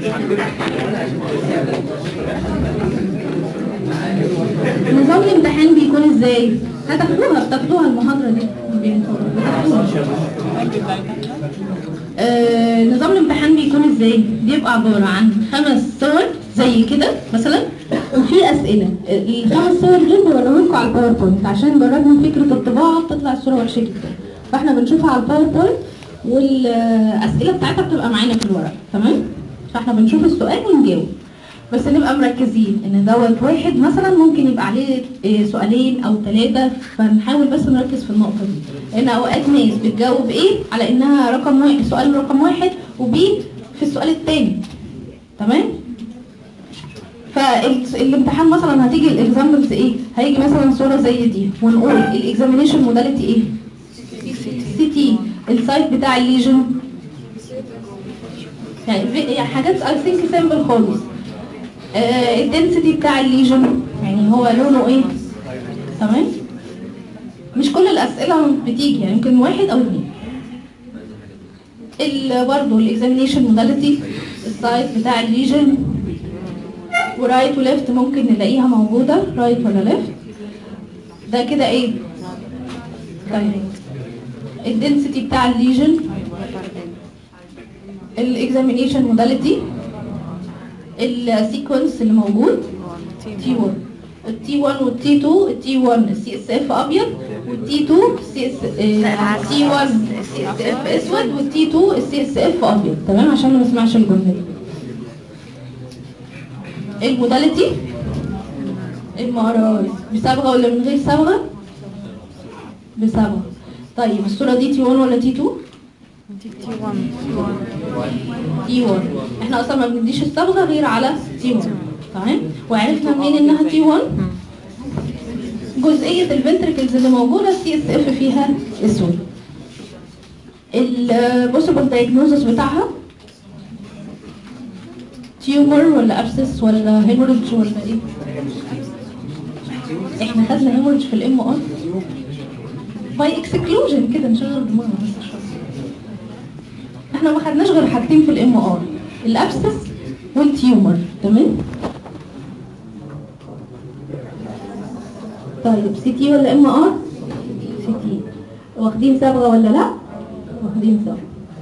نظام الامتحان بيكون ازاي؟ هتاخدوها بتاخدوها المحاضرة دي بتاخدوها. آه نظام الامتحان بيكون ازاي؟ بيبقى عبارة عن خمس صور زي كده مثلا وفي اسئلة الخمس صور دول بوريهم لكم على الباوربوينت عشان نجربهم فكرة الطباعة بتطلع الصورة وحشة جدا فاحنا بنشوفها على الباوربوينت والاسئلة بتاعتها بتبقى معانا في الورق تمام؟ فاحنا بنشوف السؤال ونجاوب بس نبقى مركزين ان دوت واحد مثلا ممكن يبقى عليه إيه، سؤالين او ثلاثه فنحاول بس نركز في النقطه دي لان اوقات ناس بتجاوب ايه على انها رقم واحد سؤال رقم واحد وبي في السؤال الثاني تمام فالامتحان مثلا هتيجي الاكزامبلز ايه هيجي مثلا صوره زي دي ونقول الاكزامينيشن موداليتي ايه سي تي السايت بتاع الليجن يعني في- يعني حاجات اي ثينك سيمبل خالص آه الدنسيتي بتاع الليجن يعني هو لونه ايه تمام مش كل الاسئله بتيجي يعني يمكن واحد او اثنين ال- برضه الاكزامينيشن موداليتي السايت بتاع الليجن ورايت وليفت ممكن نلاقيها موجوده رايت ولا ليفت ده كده ايه طيب الدنسيتي بتاع الليجن الاكزامينيشن موداليتي السيكونس اللي موجود تي 1 التي 1 والتي 2 التي 1 السي اس اف ابيض والتي 2 السي اس تي 1 السي اس اف اسود والتي 2 السي اس اف ابيض تمام عشان ما نسمعش الجمله دي الموداليتي ام ار اي بصبغه ولا من غير صبغه بصبغه طيب الصوره دي تي 1 ولا تي 2 تي 1 احنا اصلا ما بنديش الصبغه غير على تي 1 تمام وعرفنا منين انها تي 1 جزئيه الفنتركلز اللي موجوده السي اس اف فيها اسود البوسيبل دايجنوزس بتاعها تيومر ولا ابسس ولا هيموريدج ولا ايه احنا خدنا هيموريدج في الام ار باي اكسكلوجن كده نشغل دماغنا بس شويه احنا ما خدناش غير حاجتين في الام ار الابسس والتيومر تمام طيب سي تي ولا ام ار سي تي واخدين صبغه ولا لا واخدين صبغه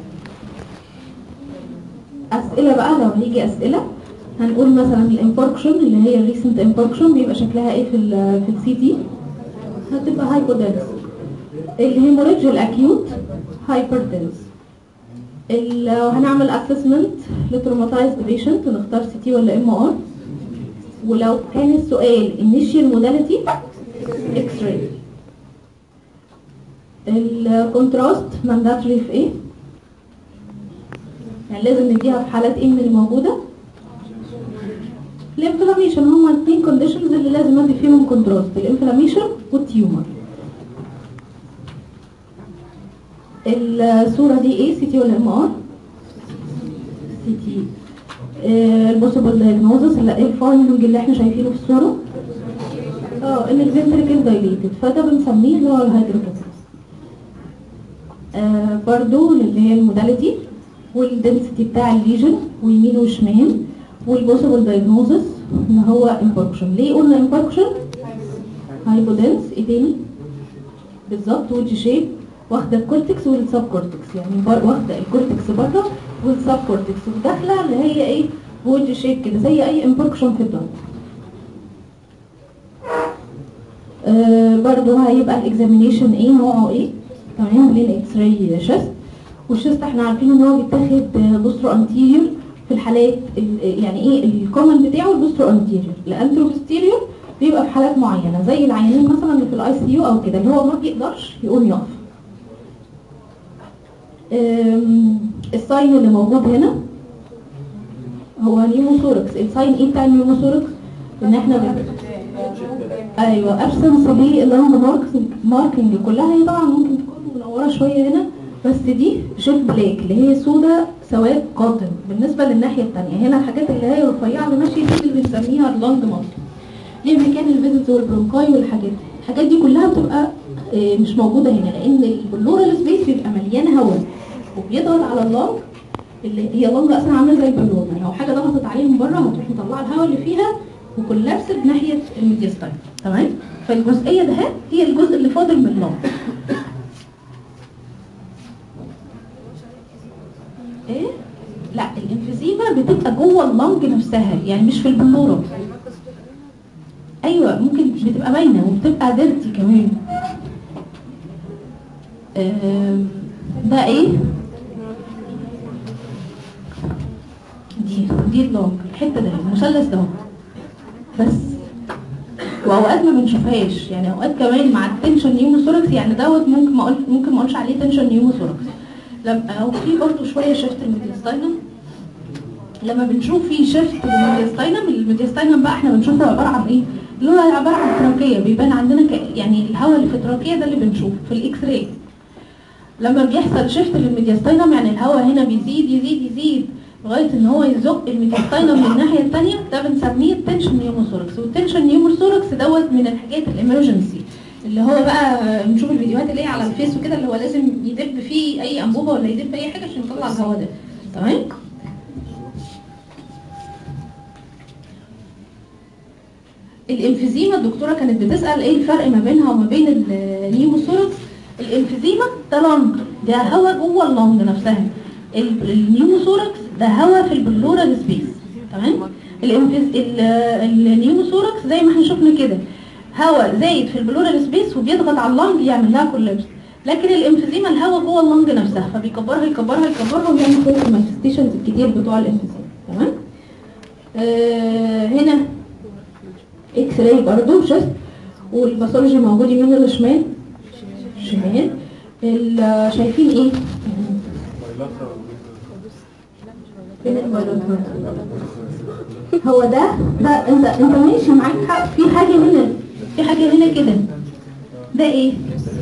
اسئله بقى لو هيجي اسئله هنقول مثلا الانفاركشن اللي هي الريسنت انفاركشن بيبقى شكلها ايه في ال في السي تي هتبقى هايبودنس الهيموريدج الاكيوت هايبردنس ال- لو هنعمل اسسمنت لتروماتايزد بيشنت نختار سي تي ولا ام ار ولو كان السؤال انيشيال موداليتي اكس راي الكونتراست مانداتوري في ايه يعني لازم نديها في حالات ايه من اللي موجوده الانفلاميشن هما الاثنين كونديشنز اللي لازم ادي فيهم كونتراست الانفلاميشن والتيومر الصوره دي ايه سي تي ولا ام ار سي تي البوسيبل دايجنوزس اللي ايه الفايندنج اللي احنا شايفينه في الصوره اه ان الفنتريكل دايليتد فده بنسميه اللي هو الهيدروكسس آه برضو اللي هي الموداليتي والدنسيتي بتاع الليجن ويمين وشمال والبوسيبل دايجنوزس اللي هو انفاركشن ليه قلنا انفاركشن هايبودنس ايه تاني بالظبط ويدج شيب واخده الكورتكس والسب كورتكس يعني بر- واخده الكورتكس بره والسب كورتكس وداخله اللي هي ايه ويدج شيب كده زي اي انفاركشن في الدم آه برضو هيبقى الاكزامينيشن ايه نوعه ايه تمام لين اكس راي شيست والشيست احنا عارفين ان هو بيتاخد بوسترو انتيريور في الحالات ال- يعني ايه الكومن بتاعه البوسترو انتيريور الانترو بوستيريور بيبقى في حالات معينه زي العيانين مثلا اللي في الاي سي يو او كده اللي هو ما بيقدرش يقوم يقف أم، الساين اللي موجود هنا هو نيوموثوركس الساين ايه بتاع النيوموثوركس ان احنا بن... ايوه ابسنس لللونج ماركس ماركينج كلها هي طبعا ممكن تكون منوره شويه هنا بس دي جيت بلاك اللي هي سودا سواد قاتم بالنسبه للناحيه الثانيه هنا الحاجات اللي هي الرفيعه اللي ماشيه دي اللي بنسميها اللونج مارك ليه مكان الفيزيت والبرونكاي والحاجات دي الحاجات دي كلها بتبقى آه، مش موجوده هنا لان البلورال سبيس بيبقى مليان هواء وبيضغط على اللنج اللي هي اللنج اصلا عامله زي البالونه لو حاجه وكولابسد ناحيه الميدياستاين تمام فالجزئيه ده هي الجزء اللي فاضل من اللون ايه لا الانفيزيما بتبقى جوه اللنج نفسها يعني مش في البلوره ايوه ممكن بتبقى باينه وبتبقى ديرتي كمان آم، ده ايه دي دي اللونج الحته ده المثلث ده بس واوقات ما بنشوفهاش يعني اوقات كمان مع التنشن نيوموثوركس يعني دوت ممكن ما اقول ممكن ما اقولش عليه تنشن نيوموثوركس لما او في برضه شويه شيفت الميديستاينم لما بنشوف في شيفت الميديستاينم الميديستاينم بقى احنا بنشوفه عباره عن ايه اللي هو عباره عن تراكيه بيبان عندنا ك... يعني الهواء اللي في التراكيه ده اللي بنشوفه في الاكس راي لما بيحصل شيفت للميديستاينم يعني الهواء هنا بيزيد يزيد يزيد لغايه ان هو يزق الميديستاينم من الناحيه الثانيه ده بنسميه التنشن نيوموثوركس والتنشن نيوموثوركس دوت من الحاجات الامرجنسي اللي هو بقى نشوف الفيديوهات اللي هي على الفيس وكده اللي هو لازم يدب فيه اي انبوبه ولا يدب اي حاجه عشان يطلع الهواء ده تمام الانفيزيما الدكتوره كانت بتسال ايه الفرق ما بينها وما بين النيوموثوركس الانفيزيما ده لنج ده هواء جوه اللنج نفسها ال- النيوموثوركس ده هواء في البلورال سبيس تمام الانفيز ال- النيوموثوركس زي ما احنا شفنا كده هواء زايد في البلورال سبيس وبيضغط على اللنج يعمل لها كولابس لكن الانفيزيما الهواء جوه اللنج نفسها فبيكبرها يكبرها يكبرها ويعمل كل المانيفستيشنز الكتير بتوع الانفيزيما تمام آه هنا اكس راي برضه شست والباثولوجي موجود يمين ولا شمال شمال ال- شايفين ايه فين البايلوتر هو ده ده انت انت ماشي معاك حق في حاجه هنا في حاجه هنا كده ده ايه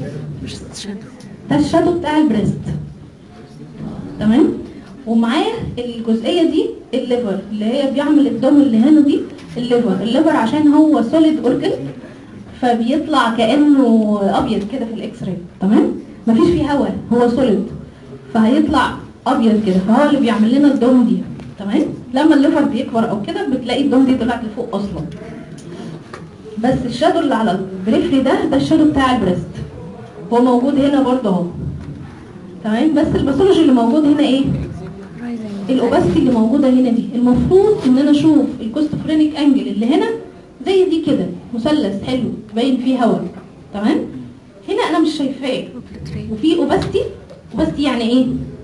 ده الشادو بتاع البريست تمام ومعاه الجزئيه دي الليفر اللي هي بيعمل الدم اللي هنا دي الليفر الليفر عشان هو سوليد اورجن فبيطلع كانه ابيض كده في الاكس راي تمام مفيش فيه هواء هو سوليد فهيطلع ابيض كده فهو اللي بيعمل لنا الدم دي تمام لما الليفر بيكبر او كده بتلاقي الدم دي طلعت لفوق اصلا بس الشادو اللي على البريفري ده ده الشادو بتاع البريست هو موجود هنا برضه اهو تمام بس الباثولوجي اللي موجود هنا ايه الاوباستي اللي موجوده هنا دي المفروض ان انا اشوف الكوستوفرينيك انجل اللي هنا زي دي كده مثلث حلو باين فيه هواء تمام هنا انا مش شايفاه وفي اوباستي اوباستي يعني ايه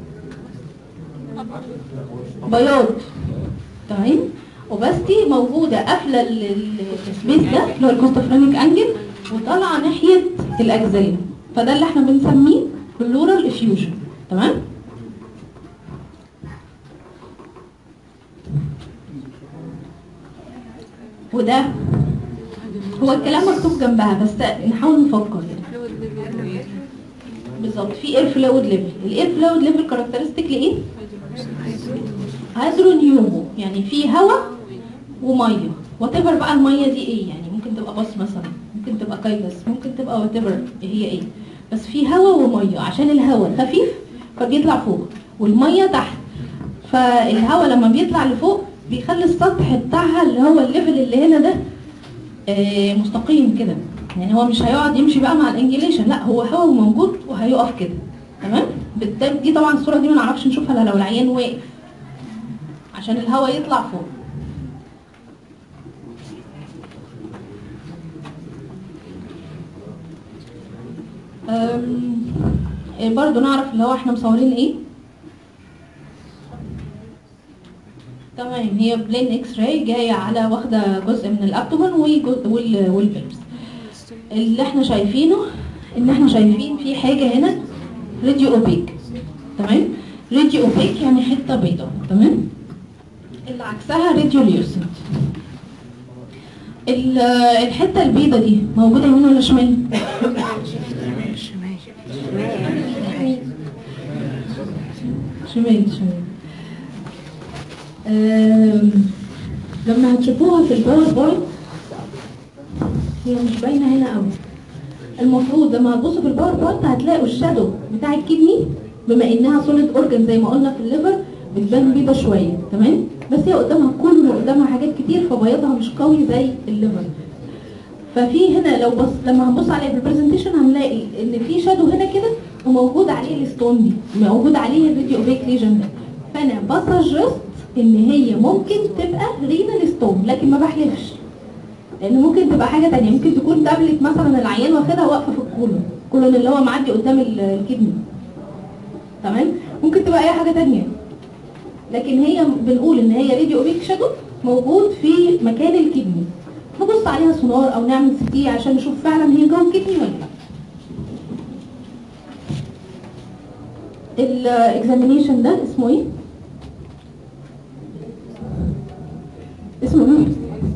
بياض تمام اوباستي موجوده قافله ال- ال- السبيس ده اللي هو الكوستوفرينيك انجل وطالعه ناحيه الاجزاء فده اللي احنا بنسميه بلورال افيوجن تمام وده هو الكلام مكتوب جنبها بس نحاول نفكر يعني بالظبط في اير فلويد ليفل الاير فلويد ليفل كاركترستيك لايه هيدرونيومو يعني في هواء وميه وات ايفر بقى الميه دي ايه يعني ممكن تبقى باص مثلا ممكن تبقى كايبس ممكن تبقى وات ايفر هي ايه بس في هواء وميه عشان الهواء خفيف فبيطلع فوق والميه تحت فالهواء لما بيطلع لفوق بيخلي السطح بتاعها اللي هو الليفل اللي هنا ده آه، مستقيم كده يعني هو مش هيقعد يمشي بقى مع الانجليشن لا هو هو موجود وهيقف كده تمام بالتالي دي طبعا الصوره دي ما نعرفش نشوفها الا لو العيان واقف عشان الهواء يطلع فوق أم، آه، برضو نعرف اللي هو احنا مصورين ايه تمام هي بلين اكس راي جايه على واخده جزء من الابدومن وجزء وال- والبلبس اللي احنا شايفينه ان احنا شايفين في حاجه هنا راديو اوبيك تمام راديو اوبيك يعني حته بيضاء تمام اللي عكسها راديو ليوسنت ال- الحته البيضاء دي موجوده يمين ولا شمال شمال شمال آم، لما هتشوفوها في الباوربوينت هي مش باينه هنا قوي المفروض لما هتبصوا في الباوربوينت هتلاقوا الشادو بتاع الكدني بما انها سوليد اورجن زي ما قلنا في الليفر بتبان بيضه شويه تمام بس هي قدامها كل قدامها حاجات كتير فبياضها مش قوي زي الليفر ففي هنا لو بص لما هنبص عليها في البرزنتيشن هنلاقي ان في شادو هنا كده وموجود عليه الستون دي موجود عليه الفيديو اوبيك ليجن ده فانا بسجست ان هي ممكن تبقى رينال ستون لكن ما بحلفش لان ممكن تبقى حاجه تانية ممكن تكون تابلت مثلا العيان واخدها واقفه في الكولون الكولون اللي هو معدي قدام ال- الكدني تمام ممكن تبقى اي حاجه تانية لكن هي بنقول ان هي راديو اوبيك شادو موجود في مكان الكدني نبص عليها سونار او نعمل سي تي عشان نشوف فعلا هي جوه الكدني ولا لا الاكزامينيشن ده اسمه ايه؟ اسمه ايه؟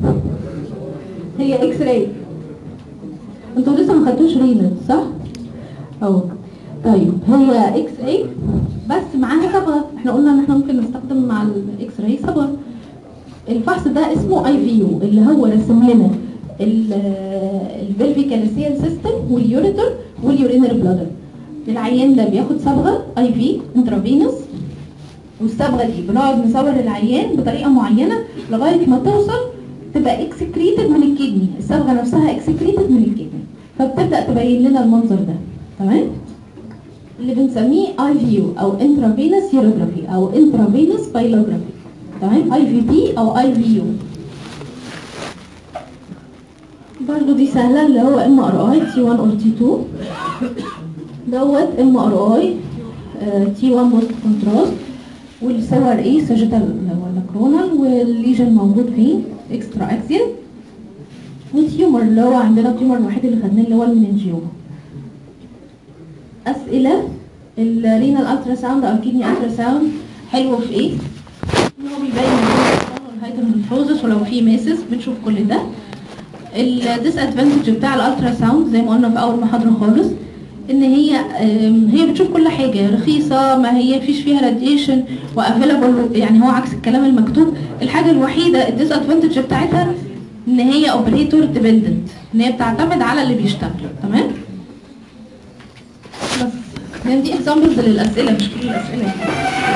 هي اكس راي انتوا لسه ما خدتوش رينال صح؟ اهو طيب هي اكس راي بس معاها صبغه احنا قلنا ان احنا ممكن نستخدم مع الاكس راي صبغه الفحص ده اسمه اي في يو اللي هو رسم لنا الفيلفيكالسيال سيستم واليوريتر واليورينري بلادر العيان ده بياخد صبغه اي في انترافينوس والصبغه دي بنقعد نصور العيان بطريقه معينه لغايه ما توصل تبقى اكسكريتد من الكدني الصبغه نفسها اكسكريتد من الكدني فبتبدا تبين لنا المنظر ده تمام اللي بنسميه اي في يو او انترافينوس يوروجرافي او انترافينوس بايلوجرافي تمام اي في بي او اي في يو برضه دي سهله اللي هو ام ار اي تي 1 اور تي 2 دوت ام ار اي تي 1 موست كونتراست والصور ايه ساجيتال ولا كرونال والليجن موجود فيه اكسترا اكسيال والتيومر اللي هو عندنا التيومر الوحيد اللي خدناه اللي هو المننجيوما اسئله الرينال الترا ساوند او الكدني الترا ساوند حلو في ايه؟ ان هو بيبين الهايدروفروزس ولو في ماسس بنشوف كل ده الديس ادفانتج بتاع الالترا ساوند زي ما قلنا في اول محاضره خالص ان هي آم، هي بتشوف كل حاجه رخيصه ما هي فيش فيها راديشن وافيلابل يعني هو عكس الكلام المكتوب الحاجه الوحيده الديس ادفانتج بتاعتها ان هي اوبريتور ديبندنت ان هي بتعتمد على اللي بيشتغل تمام بس يعني دي اكزامبلز للاسئله مش كل الاسئله يعني.